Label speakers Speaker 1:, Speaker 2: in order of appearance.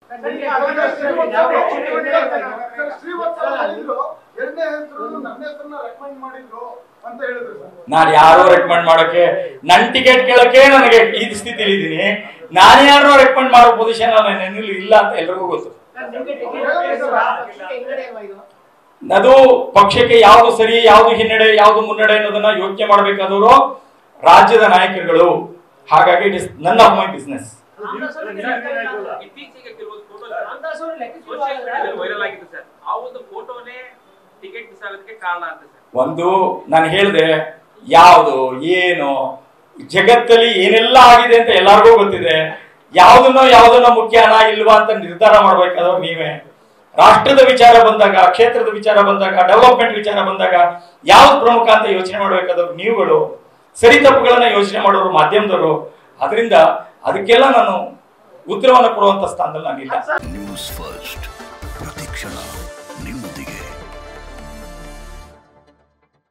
Speaker 1: ಶ್ರೀವತ್ಸ ಹೇಳಿದ್ರು ಎರಡನೇ ಹೆಸರು ನನ್ನ ಹೆಸರನ್ನ ರೆಕಮೆಂಡ್ ಮಾಡಿದ್ರು ಅಂತ ಹೇಳಿದ್ರು ಸರ್
Speaker 2: ನಾನು ಯಾರೋ ರೆಕಮೆಂಡ್ ಮಾಡೋಕೆ ನನ್ ಟಿಕೆಟ್ ಕೇಳಕ್ಕೆ ನನಗೆ ಈ ಸ್ಥಿತಿಲಿ ಇದ್ದೀನಿ ನಾನು ಯಾರೋ ರೆಕಮೆಂಡ್ ಮಾಡೋ ಪೊಸಿಷನ್ ನನ್ನ ಇಲ್ಲ ಅಂತ ಎಲ್ರಿಗೂ ಗೊತ್ತು ಅದು ಪಕ್ಷಕ್ಕೆ ಯಾವುದು ಸರಿ ಯಾವುದು ಹಿನ್ನಡೆ ಯಾವುದು ಮುನ್ನಡೆ ಅನ್ನೋದನ್ನ ಯೋಚನೆ ಮಾಡಬೇಕಾದವರು ರಾಜ್ಯದ ನಾಯಕರುಗಳು ಹಾಗಾಗಿ it is none of my business
Speaker 3: ಇತ್ತೀಚೆಗೆ ಕೆಲವೊಂದು ಫೋಟೋ ವೈರಲ್ ಆಗಿದೆ ಸರ್ ಆ ಒಂದು ಫೋಟೋನೇ ಟಿಕೆಟ್ ಮಿಸ್ ಆಗೋದಕ್ಕೆ ಕಾರಣ ಅಂತ ಸರ್
Speaker 2: ಒಂದು ನಾನು ಹೇಳಿದೆ ಯಾವುದು ಏನು ಜಗತ್ತಲ್ಲಿ ಏನೆಲ್ಲ ಆಗಿದೆ ಅಂತ ಎಲ್ಲರಿಗೂ ಗೊತ್ತಿದೆ ಯಾವುದನ್ನೋ ಯಾವುದನ್ನೋ ಮುಖ್ಯನ ಇಲ್ವಾ ಅಂತ ನಿರ್ಧಾರ ಮಾಡ್ಬೇಕಾದವ್ರು ನೀವೇ ರಾಷ್ಟ್ರದ ವಿಚಾರ ಬಂದಾಗ ಕ್ಷೇತ್ರದ ವಿಚಾರ ಬಂದಾಗ ಡೆವಲಪ್ಮೆಂಟ್ ವಿಚಾರ ಬಂದಾಗ ಯಾವ್ದು ಪ್ರಮುಖ ಅಂತ ಯೋಚನೆ ಮಾಡ್ಬೇಕಾದವ್ರು ನೀವುಗಳು ಸರಿ ತಪ್ಪುಗಳನ್ನ ಯೋಚನೆ ಮಾಡೋರು ಮಾಧ್ಯಮದವರು ಅದರಿಂದ ಅದಕ್ಕೆಲ್ಲ ನಾನು ಉತ್ತರವನ್ನು ಕೊಡುವಂತ ಸ್ಥಾನದಲ್ಲಿ ನಾನಿಲ್ಲ
Speaker 4: ನ್ಯೂಸ್ ಫಸ್ಟ್ ಪ್ರತಿಕ್ಷಣ ನಿಮ್ಮೊಂದಿಗೆ